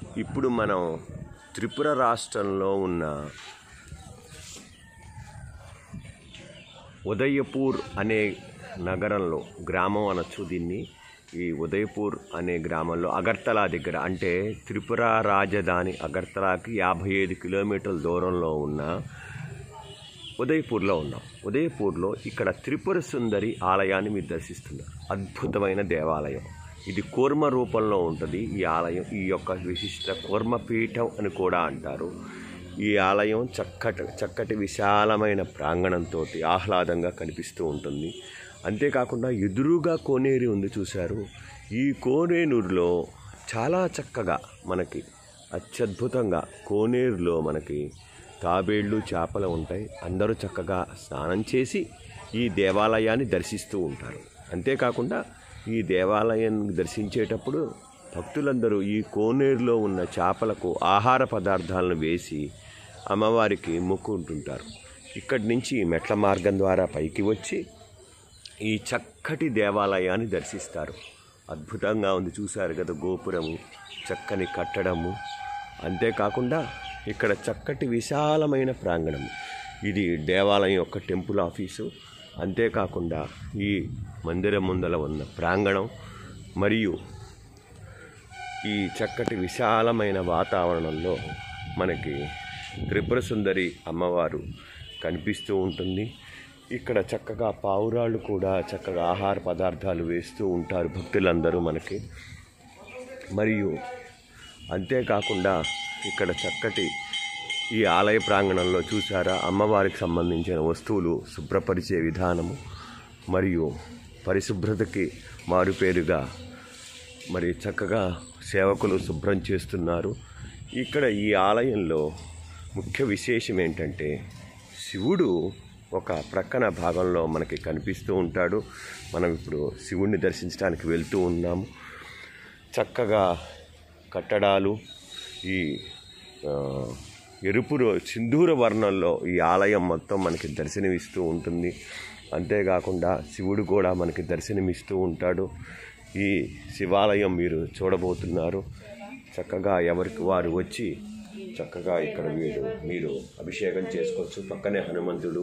ఇప్పుడు మనం త్రిపుర రాష్ట్రంలో ఉన్న ఉదయపూర్ అనే నగరంలో గ్రామం అనొచ్చు దీన్ని ఈ ఉదయపూర్ అనే గ్రామంలో అగర్తలా దగ్గర అంటే త్రిపుర రాజధాని అగర్తలాకి యాభై ఐదు కిలోమీటర్ల దూరంలో ఉన్న ఉదయపూర్లో ఉన్నాం ఉదయపూర్లో ఇక్కడ త్రిపుర సుందరి ఆలయాన్ని మీరు దర్శిస్తున్నారు అద్భుతమైన దేవాలయం ఇది కూర్మ రూపంలో ఉంటుంది ఈ ఆలయం ఈ యొక్క విశిష్ట కూర్మపీఠం అని కూడా అంటారు ఈ ఆలయం చక్కటి చక్కటి విశాలమైన ప్రాంగణంతో ఆహ్లాదంగా కనిపిస్తూ ఉంటుంది అంతేకాకుండా ఎదురుగా కోనేరు ఉంది చూశారు ఈ కోనేరులో చాలా చక్కగా మనకి అత్యద్భుతంగా కోనేరులో మనకి తాబేళ్ళు చేపలు ఉంటాయి అందరూ చక్కగా స్నానం చేసి ఈ దేవాలయాన్ని దర్శిస్తూ ఉంటారు అంతేకాకుండా ఈ దేవాలయాన్ని దర్శించేటప్పుడు భక్తులందరూ ఈ కోనేరులో ఉన్న చేపలకు ఆహార పదార్థాలను వేసి అమ్మవారికి మొక్కుంటుంటారు ఇక్కడి నుంచి మెట్ల మార్గం ద్వారా పైకి వచ్చి ఈ చక్కటి దేవాలయాన్ని దర్శిస్తారు అద్భుతంగా ఉంది చూశారు కదా గోపురము చక్కని కట్టడము అంతేకాకుండా ఇక్కడ చక్కటి విశాలమైన ప్రాంగణం ఇది దేవాలయం యొక్క టెంపుల్ ఆఫీసు అంతేకాకుండా ఈ మందిరం ముందల ఉన్న ప్రాంగణం మరియు ఈ చక్కటి విశాలమైన వాతావరణంలో మనకి త్రిపుర సుందరి అమ్మవారు కనిపిస్తూ ఉంటుంది ఇక్కడ చక్కగా పావురాళ్ళు కూడా చక్కగా ఆహార పదార్థాలు వేస్తూ ఉంటారు భక్తులందరూ మనకి మరియు అంతేకాకుండా ఇక్కడ చక్కటి ఈ ఆలయ ప్రాంగణంలో చూసారా అమ్మవారికి సంబంధించిన వస్తువులు శుభ్రపరిచే విధానము మరియు పరిశుభ్రతకి మారుపేరుగా మరి చక్కగా సేవకులు శుభ్రం చేస్తున్నారు ఇక్కడ ఈ ఆలయంలో ముఖ్య విశేషం ఏంటంటే శివుడు ఒక ప్రక్కన భాగంలో మనకి కనిపిస్తూ ఉంటాడు మనం ఇప్పుడు శివుణ్ణి దర్శించడానికి వెళ్తూ ఉన్నాము చక్కగా కట్టడాలు ఈ ఆ, ఎరుపు రో- సింధూర వర్ణంలో ఈ ఆలయం మొత్తం మనకి దర్శనమిస్తూ ఉంటుంది అంతేకాకుండా శివుడు కూడా మనకి దర్శనమిస్తూ ఉంటాడు ఈ శివాలయం మీరు చూడబోతున్నారు చక్కగా ఎవరికి వారు వచ్చి చక్కగా ఇక్కడ వీరు మీరు అభిషేకం చేసుకోవచ్చు పక్కనే హనుమంతుడు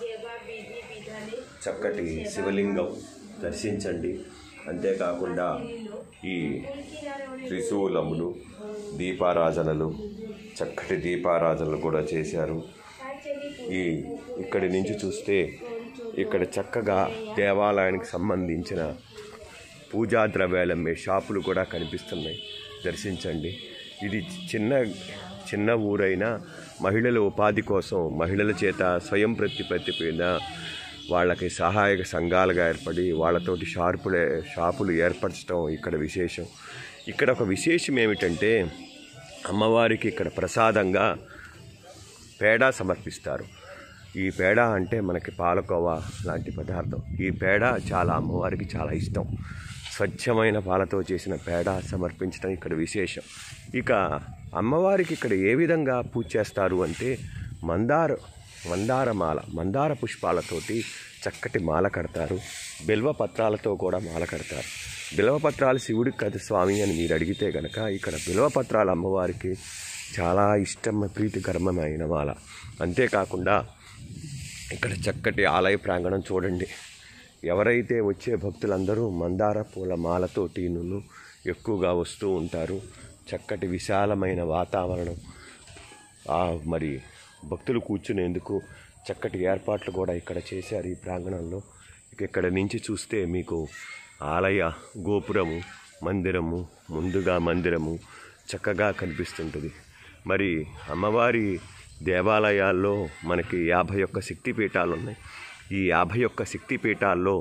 చక్కటి శివలింగం దర్శించండి అంతేకాకుండా ఈ త్రిశూలములు దీపారాధనలు చక్కటి దీపారాధనలు కూడా చేశారు ఈ ఇక్కడి నుంచి చూస్తే ఇక్కడ చక్కగా దేవాలయానికి సంబంధించిన పూజా ద్రవ్యాలు అమ్మే షాపులు కూడా కనిపిస్తున్నాయి దర్శించండి ఇది చిన్న చిన్న ఊరైనా మహిళల ఉపాధి కోసం మహిళల చేత స్వయం ప్రతిపత్తి మీద వాళ్ళకి సహాయక సంఘాలుగా ఏర్పడి వాళ్ళతోటి షార్పులే షాపులు ఏర్పరచడం ఇక్కడ విశేషం ఇక్కడ ఒక విశేషం ఏమిటంటే అమ్మవారికి ఇక్కడ ప్రసాదంగా పేడ సమర్పిస్తారు ఈ పేడ అంటే మనకి పాలకోవా లాంటి పదార్థం ఈ పేడ చాలా అమ్మవారికి చాలా ఇష్టం స్వచ్ఛమైన పాలతో చేసిన పేడ సమర్పించడం ఇక్కడ విశేషం ఇక అమ్మవారికి ఇక్కడ ఏ విధంగా పూజ చేస్తారు అంటే మందార మందార మాల మందార పుష్పాలతోటి చక్కటి మాల కడతారు బిల్వ పత్రాలతో కూడా మాల కడతారు బిల్వ పత్రాలు శివుడికి కదా స్వామి అని మీరు అడిగితే గనక ఇక్కడ బిల్వ పత్రాలు అమ్మవారికి చాలా ఇష్టం ప్రీతికరమైన మాల అంతేకాకుండా ఇక్కడ చక్కటి ఆలయ ప్రాంగణం చూడండి ఎవరైతే వచ్చే భక్తులందరూ మందార పూల మాలతోటిను ఎక్కువగా వస్తూ ఉంటారు చక్కటి విశాలమైన వాతావరణం ఆ మరి భక్తులు కూర్చునేందుకు చక్కటి ఏర్పాట్లు కూడా ఇక్కడ చేశారు ఈ ప్రాంగణంలో ఇక ఇక్కడ నుంచి చూస్తే మీకు ఆలయ గోపురము మందిరము ముందుగా మందిరము చక్కగా కనిపిస్తుంటుంది మరి అమ్మవారి దేవాలయాల్లో మనకి యాభై ఒక్క శక్తిపీఠాలు ఉన్నాయి ఈ యాభై ఒక్క శక్తిపీఠాల్లో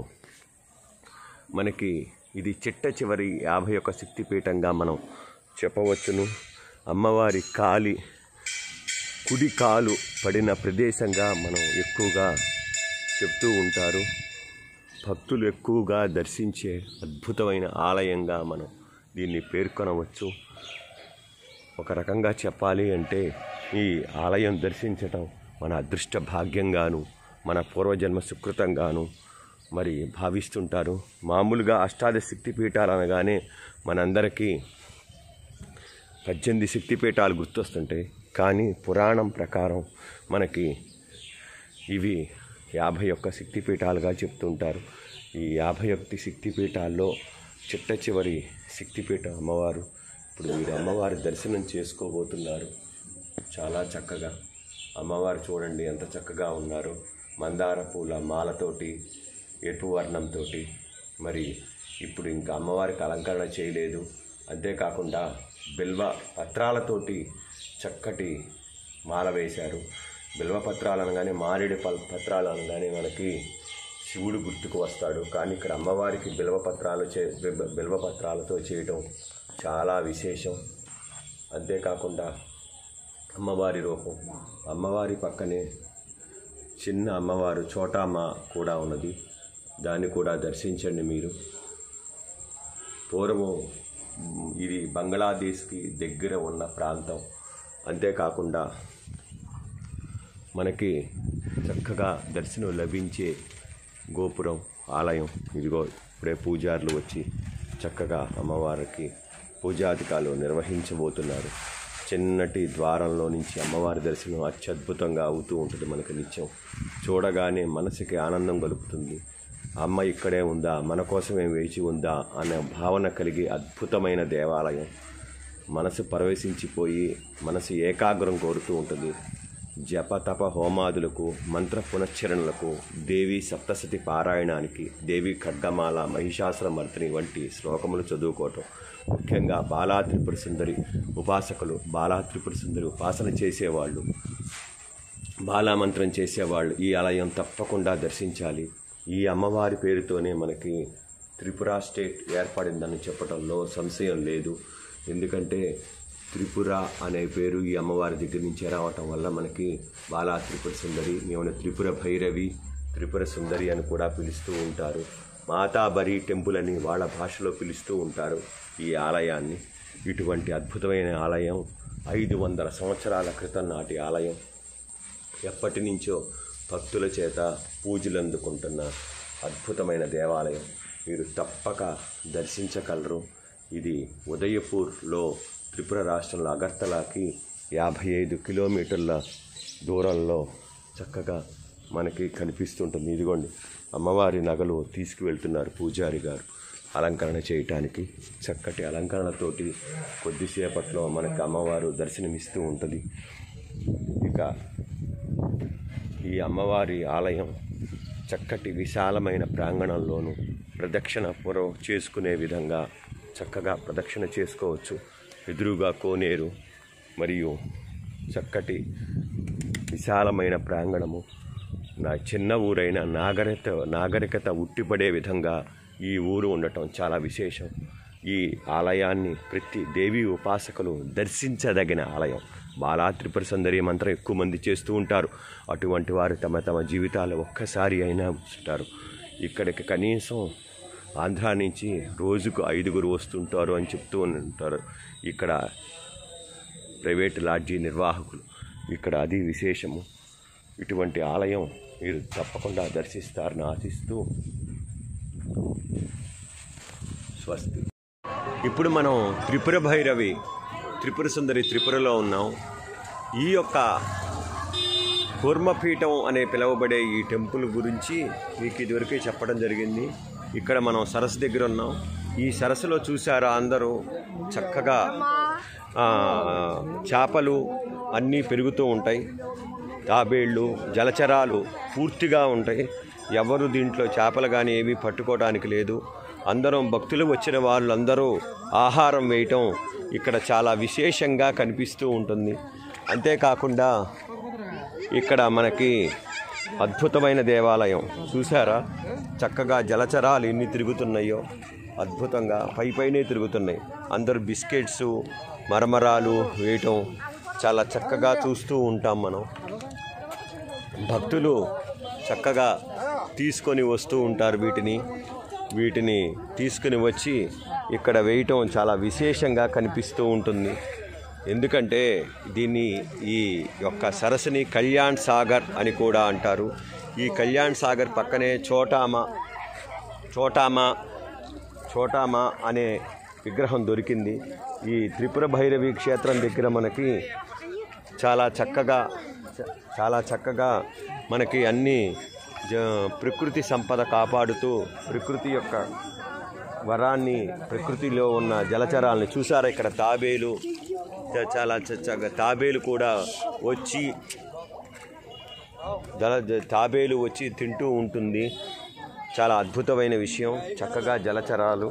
మనకి ఇది చిట్ట చివరి యాభై ఒక్క శక్తిపీఠంగా మనం చెప్పవచ్చును అమ్మవారి కాలి కుడి కాలు పడిన ప్రదేశంగా మనం ఎక్కువగా చెప్తూ ఉంటారు భక్తులు ఎక్కువగా దర్శించే అద్భుతమైన ఆలయంగా మనం దీన్ని పేర్కొనవచ్చు ఒక రకంగా చెప్పాలి అంటే ఈ ఆలయం దర్శించటం మన అదృష్ట భాగ్యంగాను మన పూర్వజన్మ సుకృతంగాను మరి భావిస్తుంటారు మామూలుగా అష్టాదశ శక్తి పీఠాలు అనగానే మనందరికీ పద్దెనిమిది శక్తిపీఠాలు గుర్తొస్తుంటాయి కానీ పురాణం ప్రకారం మనకి ఇవి యాభై ఒక్క శక్తిపీఠాలుగా చెప్తుంటారు ఈ యాభై ఒకటి శక్తిపీఠాల్లో చిట్ట చివరి శక్తిపీఠ అమ్మవారు ఇప్పుడు మీరు అమ్మవారి దర్శనం చేసుకోబోతున్నారు చాలా చక్కగా అమ్మవారు చూడండి ఎంత చక్కగా ఉన్నారు మందార పూల మాలతోటి ఎరుపు వర్ణంతో మరి ఇప్పుడు ఇంకా అమ్మవారికి అలంకరణ చేయలేదు అంతేకాకుండా బిల్వ పత్రాలతోటి చక్కటి మాల వేశారు బిల్వ పత్రాలు అనగానే మారేడు పల్ పత్రాలు అనగానే మనకి శివుడు గుర్తుకు వస్తాడు కానీ ఇక్కడ అమ్మవారికి బిల్వ పత్రాలు చే బిల్వ- బిల్వ పత్రాలతో చేయటం చాలా విశేషం అంతేకాకుండా అమ్మవారి రూపం అమ్మవారి పక్కనే చిన్న అమ్మవారు చోటామ్మ కూడా ఉన్నది దాన్ని కూడా దర్శించండి మీరు పూర్వం మ్, ఇది బంగ్లాదేశ్కి దగ్గర ఉన్న ప్రాంతం అంతేకాకుండా మనకి చక్కగా దర్శనం లభించే గోపురం ఆలయం ఇదిగో ఇప్పుడే పూజారులు వచ్చి చక్కగా అమ్మవారికి పూజాధికాలు నిర్వహించబోతున్నారు చిన్నటి ద్వారంలో నుంచి అమ్మవారి దర్శనం అత్యద్భుతంగా అవుతూ ఉంటుంది మనకి నిత్యం చూడగానే మనసుకి ఆనందం కలుపుతుంది అమ్మ ఇక్కడే ఉందా మన కోసమే వేచి ఉందా అనే భావన కలిగే అద్భుతమైన దేవాలయం మనసు పరవశించిపోయి మనసు ఏకాగ్రం కోరుతూ ఉంటుంది జప తప హోమాదులకు మంత్ర పునశ్చరణలకు దేవి సప్తసతి పారాయణానికి దేవి ఖడ్గమాల మహిషాసుర మర్దిని వంటి శ్లోకములు చదువుకోవటం ముఖ్యంగా బాలా త్రిపుర సుందరి ఉపాసకులు బాలా త్రిపుర సుందరి ఉపాసన చేసేవాళ్ళు బాలామంత్రం చేసేవాళ్ళు ఈ ఆలయం తప్పకుండా దర్శించాలి ఈ అమ్మవారి పేరుతోనే మనకి త్రిపుర స్టేట్ ఏర్పడిందని చెప్పడంలో సంశయం లేదు ఎందుకంటే త్రిపుర అనే పేరు ఈ అమ్మవారి దగ్గర నుంచే రావటం వల్ల మనకి బాలా త్రిపుర సుందరి మేము త్రిపుర భైరవి త్రిపుర సుందరి అని కూడా పిలుస్తూ ఉంటారు మాతాబరి టెంపుల్ అని వాళ్ళ భాషలో పిలుస్తూ ఉంటారు ఈ ఆలయాన్ని ఇటువంటి అద్భుతమైన ఆలయం ఐదు వందల సంవత్సరాల క్రితం నాటి ఆలయం ఎప్పటి నుంచో భక్తుల చేత పూజలు అందుకుంటున్న అద్భుతమైన దేవాలయం మీరు తప్పక దర్శించగలరు ఇది ఉదయపూర్లో త్రిపుర రాష్ట్రంలో అగర్తలాకి యాభై ఐదు కిలోమీటర్ల దూరంలో చక్కగా మనకి కనిపిస్తుంటుంది ఇదిగోండి అమ్మవారి నగలు తీసుకువెళ్తున్నారు పూజారి గారు అలంకరణ చేయటానికి చక్కటి అలంకరణతోటి కొద్దిసేపట్లో మనకి అమ్మవారు దర్శనమిస్తూ ఉంటుంది ఇక ఈ అమ్మవారి ఆలయం చక్కటి విశాలమైన ప్రాంగణంలోను ప్రదక్షిణ పురం చేసుకునే విధంగా చక్కగా ప్రదక్షిణ చేసుకోవచ్చు ఎదురుగా కోనేరు మరియు చక్కటి విశాలమైన ప్రాంగణము నా చిన్న ఊరైన నాగరికత నాగరికత ఉట్టిపడే విధంగా ఈ ఊరు ఉండటం చాలా విశేషం ఈ ఆలయాన్ని ప్రతి దేవి ఉపాసకులు దర్శించదగిన ఆలయం బాలా త్రిపుర సుందరి మంత్రం ఎక్కువ మంది చేస్తూ ఉంటారు అటువంటి వారు తమ తమ జీవితాలు ఒక్కసారి అయినా ఉంటారు ఇక్కడికి కనీసం ఆంధ్రా నుంచి రోజుకు ఐదుగురు వస్తుంటారు అని చెప్తూ ఉంటారు ఇక్కడ ప్రైవేట్ లాడ్జీ నిర్వాహకులు ఇక్కడ అది విశేషము ఇటువంటి ఆలయం మీరు తప్పకుండా దర్శిస్తారని ఆశిస్తూ స్వస్తి ఇప్పుడు మనం త్రిపుర భైరవి త్రిపుర సుందరి త్రిపురలో ఉన్నాం ఈ యొక్క కూర్మపీఠం అనే పిలువబడే ఈ టెంపుల్ గురించి మీకు ఇదివరకే చెప్పడం జరిగింది ఇక్కడ మనం సరస్సు దగ్గర ఉన్నాం ఈ సరస్సులో చూసారా అందరూ చక్కగా ఆ, చేపలు అన్నీ పెరుగుతూ ఉంటాయి తాబేళ్ళు జలచరాలు పూర్తిగా ఉంటాయి ఎవరు దీంట్లో చేపలు కానీ ఏమీ పట్టుకోవడానికి లేదు అందరం భక్తులు వచ్చిన వాళ్ళందరూ ఆహారం వేయటం ఇక్కడ చాలా విశేషంగా కనిపిస్తూ ఉంటుంది అంతేకాకుండా ఇక్కడ మనకి అద్భుతమైన దేవాలయం చూసారా చక్కగా జలచరాలు ఎన్ని తిరుగుతున్నాయో అద్భుతంగా పై పైనే తిరుగుతున్నాయి అందరూ బిస్కెట్స్ మరమరాలు వేయటం చాలా చక్కగా చూస్తూ ఉంటాం మనం భక్తులు చక్కగా తీసుకొని వస్తూ ఉంటారు వీటిని వీటిని తీసుకుని వచ్చి ఇక్కడ వేయటం చాలా విశేషంగా కనిపిస్తూ ఉంటుంది ఎందుకంటే దీన్ని ఈ యొక్క సరస్సుని కళ్యాణ్ సాగర్ అని కూడా అంటారు ఈ కళ్యాణ్ సాగర్ పక్కనే చోటామ చోటామ చోటామ అనే విగ్రహం దొరికింది ఈ త్రిపుర భైరవి క్షేత్రం దగ్గర మనకి చాలా చక్కగా చ- చాలా చక్కగా మనకి అన్ని జ- ప్రకృతి సంపద కాపాడుతూ ప్రకృతి యొక్క వరాన్ని ప్రకృతిలో ఉన్న జలచరాలను చూసారా ఇక్కడ తాబేలు చ- చాలా చ- చ- తాబేలు కూడా వచ్చి జల జ- తాబేలు వచ్చి తింటూ ఉంటుంది చాలా అద్భుతమైన విషయం చక్కగా జలచరాలు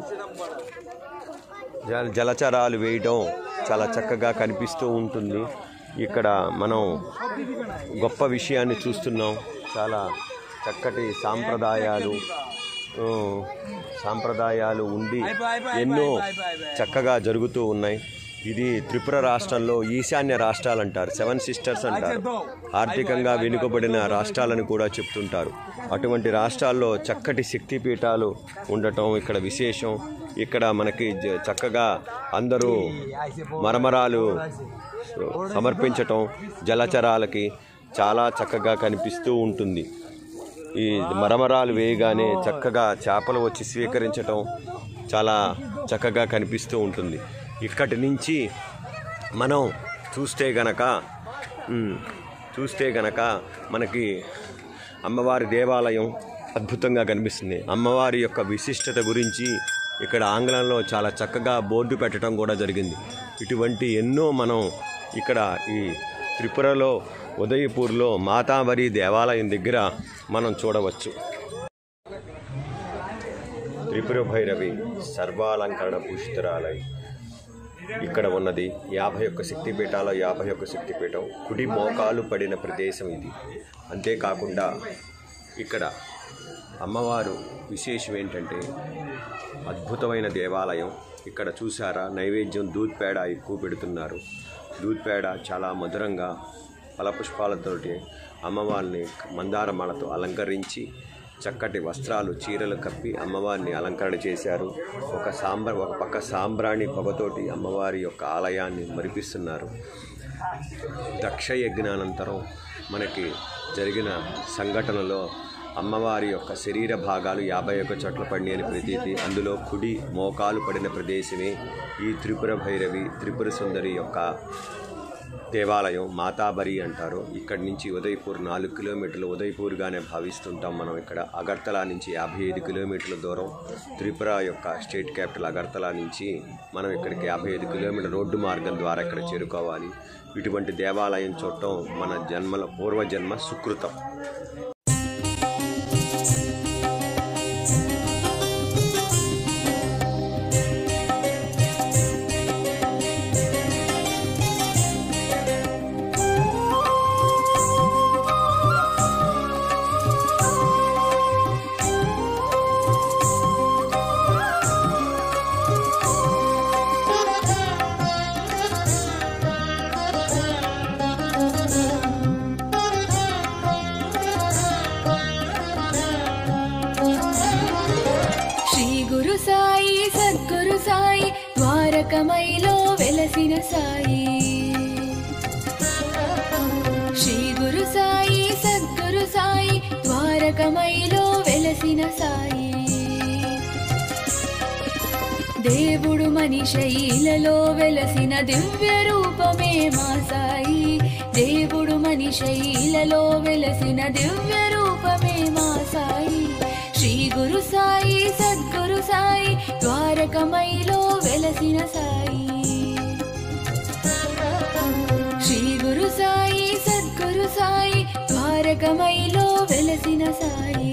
జల జలచరాలు వేయటం చాలా చక్కగా కనిపిస్తూ ఉంటుంది ఇక్కడ మనం గొప్ప విషయాన్ని చూస్తున్నాం చాలా చక్కటి సాంప్రదాయాలు ఆ, సాంప్రదాయాలు ఉండి ఎన్నో చక్కగా జరుగుతూ ఉన్నాయి ఇది త్రిపుర రాష్ట్రంలో ఈశాన్య రాష్ట్రాలు అంటారు సెవెన్ సిస్టర్స్ అంటారు ఆర్థికంగా వెనుకబడిన రాష్ట్రాలని కూడా చెప్తుంటారు అటువంటి రాష్ట్రాల్లో చక్కటి శక్తి పీఠాలు ఉండటం ఇక్కడ విశేషం ఇక్కడ మనకి జ- చక్కగా అందరూ మరమరాలు సమర్పించటం జలచరాలకి చాలా చక్కగా కనిపిస్తూ ఉంటుంది ఈ మరమరాలు వేయగానే చక్కగా చేపలు వచ్చి స్వీకరించటం చాలా చక్కగా కనిపిస్తూ ఉంటుంది ఇక్కడి నుంచి మనం చూస్తే గనక ఉమ్, చూస్తే గనక మనకి అమ్మవారి దేవాలయం అద్భుతంగా కనిపిస్తుంది అమ్మవారి యొక్క విశిష్టత గురించి ఇక్కడ ఆంగ్లంలో చాలా చక్కగా బోర్డు పెట్టడం కూడా జరిగింది ఇటువంటి ఎన్నో మనం ఇక్కడ ఈ త్రిపురలో ఉదయపూర్లో మాతావరి దేవాలయం దగ్గర మనం చూడవచ్చు త్రిపుర భైరవి సర్వాలంకరణ భూషితురాలై ఇక్కడ ఉన్నది యాభై ఒక్క శక్తిపీఠాల యాభై ఒక్క శక్తిపీఠం కుడి మోకాలు పడిన ప్రదేశం ఇది అంతేకాకుండా ఇక్కడ అమ్మవారు విశేషం ఏంటంటే అద్భుతమైన దేవాలయం ఇక్కడ చూసారా నైవేద్యం దూద్ పేడ ఎక్కువ పెడుతున్నారు దూద్ పేడ చాలా మధురంగా ఫలపుష్పాలతోటి అమ్మవారిని మందార మాలతో అలంకరించి చక్కటి వస్త్రాలు చీరలు కప్పి అమ్మవారిని అలంకరణ చేశారు ఒక సాంబ్ర ఒక పక్క సాంబ్రాణి పొగతోటి అమ్మవారి యొక్క ఆలయాన్ని మరిపిస్తున్నారు దక్ష యజ్ఞానంతరం మనకి జరిగిన సంఘటనలో అమ్మవారి యొక్క శరీర భాగాలు యాభై ఒక్క చోట్ల పడినాయని ప్రతీతి అందులో కుడి మోకాలు పడిన ప్రదేశమే ఈ త్రిపుర భైరవి త్రిపుర సుందరి యొక్క దేవాలయం మాతాబరి అంటారు ఇక్కడి నుంచి ఉదయపూర్ నాలుగు కిలోమీటర్లు ఉదయపూర్గానే భావిస్తుంటాం మనం ఇక్కడ అగర్తలా నుంచి యాభై ఐదు కిలోమీటర్ల దూరం త్రిపుర యొక్క స్టేట్ క్యాపిటల్ అగర్తలా నుంచి మనం ఇక్కడికి యాభై ఐదు కిలోమీటర్ల రోడ్డు మార్గం ద్వారా ఇక్కడ చేరుకోవాలి ఇటువంటి దేవాలయం చూడటం మన జన్మల పూర్వజన్మ సుకృతం శ్రీ గురు సాయి సద్గురు సాయి ద్వారకమైలో వెలసిన సాయి శ్రీ గురు సాయి సద్గురు సాయి ద్వారకమైలో వెలసిన సాయి దేవుడు మనిషైలలో వెలసిన దివ్య రూపమే మా సాయి దేవుడు మనిషైలలో వెలసిన దివ్య రూపమే మా సాయి శ్రీ గురు సాయి సద్గురు సాయి ద్వారకమైలో వెలసిన సాయి శ్రీ గురు సాయి సద్గురు సాయి ద్వారకమైలో వెలసిన సాయి